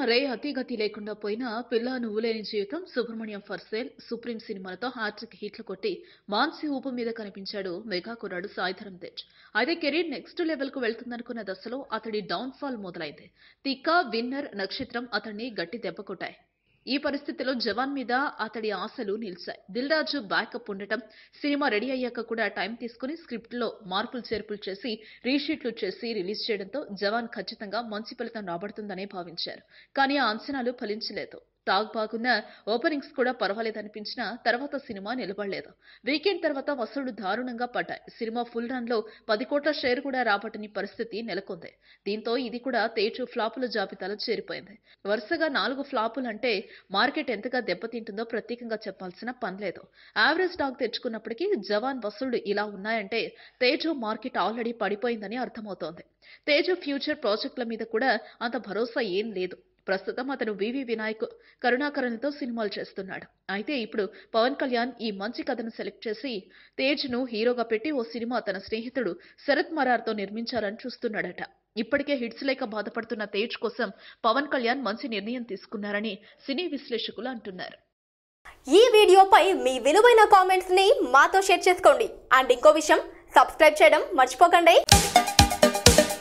రే అతిగతి లేకుండా పోయిన పిల్ల నువ్వు లేని జీవితం సుబ్రహ్మణ్యం ఫర్ సేల్ సుప్రీం సినిమాలతో హ్యాట్రిక్ హిట్లు కొట్టి మాన్సి ఊపు మీద కనిపించాడు మెగా కుర్రాడు సాయిధరం తేజ్ అయితే కెరీర్ నెక్స్ట్ లెవెల్ కు వెళ్తుందనుకున్న దశలో అతడి డౌన్ ఫాల్ మొదలైంది తిక్క విన్నర్ నక్షత్రం అతన్ని గట్టి దెబ్బ కొట్టాయి ఈ పరిస్థితిలో జవాన్ మీద అతడి ఆశలు నిలిచాయి దిల్ రాజు బ్యాకప్ ఉండటం సినిమా రెడీ అయ్యాక కూడా టైం తీసుకుని స్క్రిప్ట్ లో మార్పులు చేర్పులు చేసి రీషీట్లు చేసి రిలీజ్ చేయడంతో జవాన్ ఖచ్చితంగా మంచి ఫలితం రాబడుతుందనే భావించారు కానీ ఆ అంచనాలు ఫలించలేదు టాక్ బాగున్న ఓపెనింగ్స్ కూడా పర్వాలేదనిపించినా తర్వాత సినిమా నిలబడలేదు వీకెండ్ తర్వాత వసూళ్లు దారుణంగా పడ్డాయి సినిమా ఫుల్ రన్ లో పది కోట్ల షేర్ కూడా రాబట్టని పరిస్థితి నెలకొంది దీంతో ఇది కూడా తేజు ఫ్లాపుల జాబితాలో చేరిపోయింది వరుసగా నాలుగు ఫ్లాపులు అంటే మార్కెట్ ఎంతగా దెబ్బతింటుందో ప్రత్యేకంగా చెప్పాల్సిన పనిలేదు యావరేజ్ టాక్ తెచ్చుకున్నప్పటికీ జవాన్ వసూళ్లు ఇలా ఉన్నాయంటే తేజు మార్కెట్ ఆల్రెడీ పడిపోయిందని అర్థమవుతోంది తేజు ఫ్యూచర్ ప్రాజెక్టుల మీద కూడా అంత భరోసా ఏం లేదు ప్రస్తుతం అతను వివి వినాయక్ కరుణాకరణతో సినిమాలు చేస్తున్నాడు అయితే ఇప్పుడు పవన్ కళ్యాణ్ ఈ మంచి కథను సెలెక్ట్ చేసి తేజ్ ను హీరోగా పెట్టి ఓ సినిమా తన స్నేహితుడు శరత్ మరార్తో నిర్మించాలని చూస్తున్నాడట ఇప్పటికే హిట్స్ లేక బాధపడుతున్న తేజ్ కోసం పవన్ కళ్యాణ్ మంచి నిర్ణయం తీసుకున్నారని సినీ విశ్లేషకులు అంటున్నారు ఈ వీడియోపై మీ విలువైన కామెంట్స్ ని మాతో షేర్ చేసుకోండి అండ్ ఇంకో విషయం సబ్స్క్రైబ్ చేయడం మర్చిపోకండి